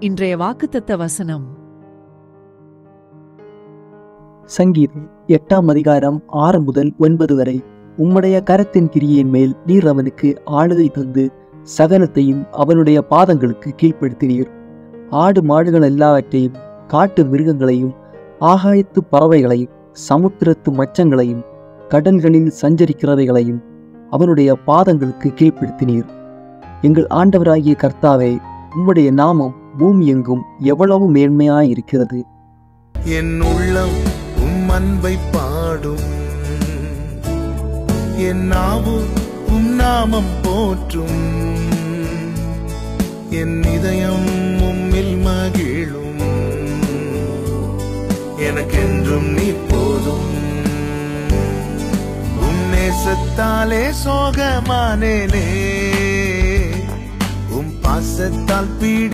இன்றைய வாக்குத்தத்த வசனம் சங்கீதம் எட்டாம் அதிகாரம் ஆறு முதல் ஒன்பது வரை உம்முடைய கரத்தின் கிரியின் மேல் நீர் அவனுக்கு ஆளுகை தந்து சகலத்தையும் அவனுடைய பாதங்களுக்கு கீழ்ப்படுத்தினீர் ஆடு மாடுகள் எல்லாவற்றையும் காட்டு மிருகங்களையும் ஆகாயத்து பறவைகளையும் சமுத்திரத்து மச்சங்களையும் கடல்களில் சஞ்சரிக்கிறவைகளையும் அவனுடைய பாதங்களுக்கு கீழ்ப்படுத்தினீர் எங்கள் ஆண்டவராகிய கர்த்தாவே உம்முடைய நாமம் பூமி எங்கும் எவ்வளவு மேன்மையாயிருக்கிறது என் உள்ளம் உம் அன்பை பாடும் என் நாவு உம் நாமம் போற்றும் என் இதயம் உம்மில் மகிழும் எனக்கென்றும் நீ போதும் உம் நேசத்தாலே சோகமானேனே உம் பாசத்தால் பீடி